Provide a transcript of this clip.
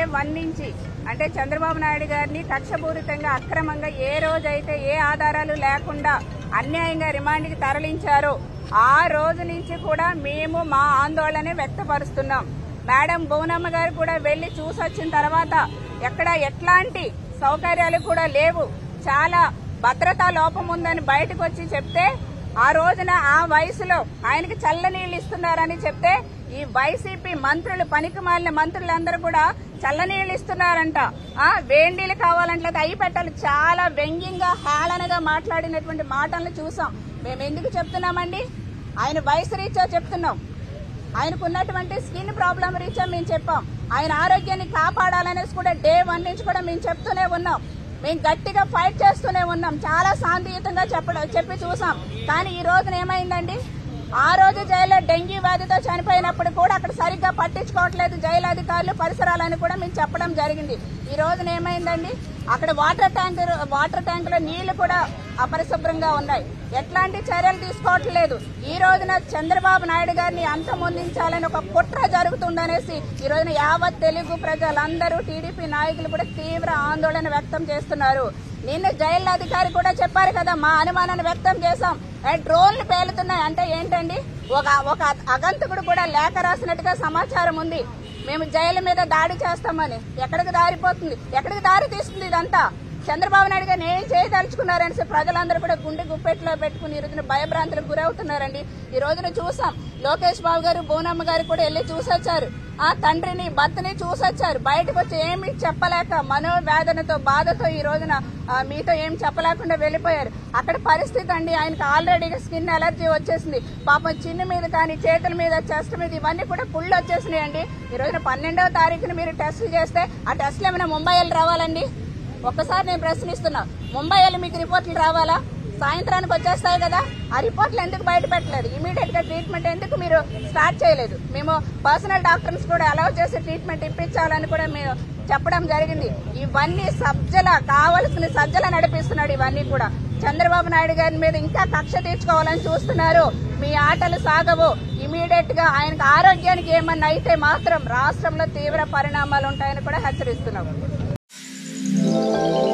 one నుంచి అంటే చంద్రబాబు నాయుడు గారిని కక్షపూరితంగా అక్రమంగా ఏ రోజైతే ఏ ఆధారాలు లేకుండా అన్యాయంగా రిమాండ్కి తరలించారో ఆ రోజు నుంచి కూడా మేము మా ఆందోళన వ్యక్తపరుస్తున్నాం మేడం భువనమ్మ గారు కూడా వెళ్లి చూసొచ్చిన తర్వాత ఎక్కడ ఎట్లాంటి సౌకర్యాలు కూడా లేవు చాలా భద్రతా లోపం ఉందని బయటకు వచ్చి చెప్తే ఆ రోజున ఆ వయసులో ఆయనకి చల్లనీళ్ళు ఇస్తున్నారని చెప్తే ఈ వైసీపీ మంత్రులు పనికి మాలిన మంత్రులందరూ కూడా చల్లనీళ్ళు ఇస్తున్నారంట ఆ వేండీలు కావాలంటే అయి పెట్టాలి చాలా వ్యంగ్యంగా హేళనగా మాట్లాడినటువంటి మాటలను చూసాం మేము ఎందుకు చెప్తున్నామండి ఆయన వయసు రీత్యా చెప్తున్నాం ఆయనకు ఉన్నటువంటి స్కిన్ ప్రాబ్లం రీత్యా మేము చెప్పాం ఆయన ఆరోగ్యాన్ని కాపాడాలనేసి కూడా డే వన్ నుంచి కూడా మేము చెప్తూనే ఉన్నాం మేము గట్టిగా ఫైట్ చేస్తూనే ఉన్నాం చాలా శాంతియుతంగా చెప్పడం చెప్పి చూసాం కానీ ఈ రోజున ఏమైందండి ఆ రోజు జైల్లో డెంగీ వ్యాధితో చనిపోయినప్పుడు కూడా అక్కడ సరిగ్గా పట్టించుకోవట్లేదు జైలు అధికారులు పరిసరాలని కూడా మేము చెప్పడం జరిగింది ఈ రోజున ఏమైందండి అక్కడ వాటర్ ట్యాంక్ వాటర్ ట్యాంక్ లో నీళ్లు కూడా అపరిశుభ్రంగా ఉన్నాయి ఎట్లాంటి చర్యలు తీసుకోవట్లేదు ఈ రోజున చంద్రబాబు నాయుడు గారిని అంతమొందించాలని ఒక కుట్ర జరుగుతుందనేసి ఈ రోజున యావత్ తెలుగు ప్రజలందరూ టీడీపీ నాయకులు కూడా తీవ్ర ఆందోళన వ్యక్తం చేస్తున్నారు నిన్న జైలు అధికారి కూడా చెప్పారు కదా మా అనుమానాన్ని వ్యక్తం చేశాం ఏ, డ్రోన్లు పేలుతున్నాయి అంటే ఏంటండి ఒక ఒక అగంతకుడు కూడా లేఖ రాసినట్టుగా సమాచారం ఉంది మేము జైలు మీద దాడి చేస్తామని ఎక్కడికి దారిపోతుంది ఎక్కడికి దారి తీస్తుంది ఇదంతా చంద్రబాబు నాయుడు గారిని ఏం చేయదలుచుకున్నారని ప్రజలందరూ కూడా గుండె గుప్పెట్లో పెట్టుకుని ఈ రోజున భయభ్రాంతులకు గురవుతున్నారండి ఈ రోజున చూసాం లోకేష్ బాబు గారు బోనమ్మ గారు కూడా వెళ్ళి చూసొచ్చారు ఆ తండ్రిని భర్తని చూసొచ్చారు బయటకు వచ్చి ఏమి చెప్పలేక మనోవేదనతో బాధతో ఈ రోజున ఆ, మీతో ఏం చెప్పలేకుండా వెళ్ళిపోయారు అక్కడ పరిస్థితి అండి ఆయనకు ఆల్రెడీ స్కిన్ ఎలర్జీ వచ్చేసింది పాపం చిన్న మీద కానీ చేతుల మీద చెస్ట్ మీద ఇవన్నీ కూడా పుళ్ళు వచ్చేసినాయండి ఈ రోజున పన్నెండవ తారీఖున మీరు టెస్టులు చేస్తే ఆ టెస్టులు ఏమైనా ముంబై వెళ్ళి రావాలండి ఒక్కసారి నేను ప్రశ్నిస్తున్నా ముంబై వెళ్ళి మీకు రిపోర్ట్లు రావాలా సాయంత్రానికి వచ్చేస్తాయి కదా ఆ రిపోర్ట్లు ఎందుకు బయట పెట్టలేదు ఇమీడియట్ గా ట్రీట్మెంట్ ఎందుకు మీరు స్టార్ట్ చేయలేదు మేము పర్సనల్ డాక్టర్స్ కూడా అలౌ చేసి ట్రీట్మెంట్ ఇప్పించాలని కూడా మేము చెప్పడం జరిగింది ఇవన్నీ సజ్జల కావలసిన సజ్జల నడిపిస్తున్నాడు ఇవన్నీ కూడా చంద్రబాబు నాయుడు గారి మీద ఇంకా కక్ష తీర్చుకోవాలని చూస్తున్నారు మీ ఆటలు సాగవు ఇమీడియట్ గా ఆయనకు ఆరోగ్యానికి ఏమన్నా అయితే మాత్రం రాష్ట్రంలో తీవ్ర పరిణామాలు ఉంటాయని కూడా హెచ్చరిస్తున్నాం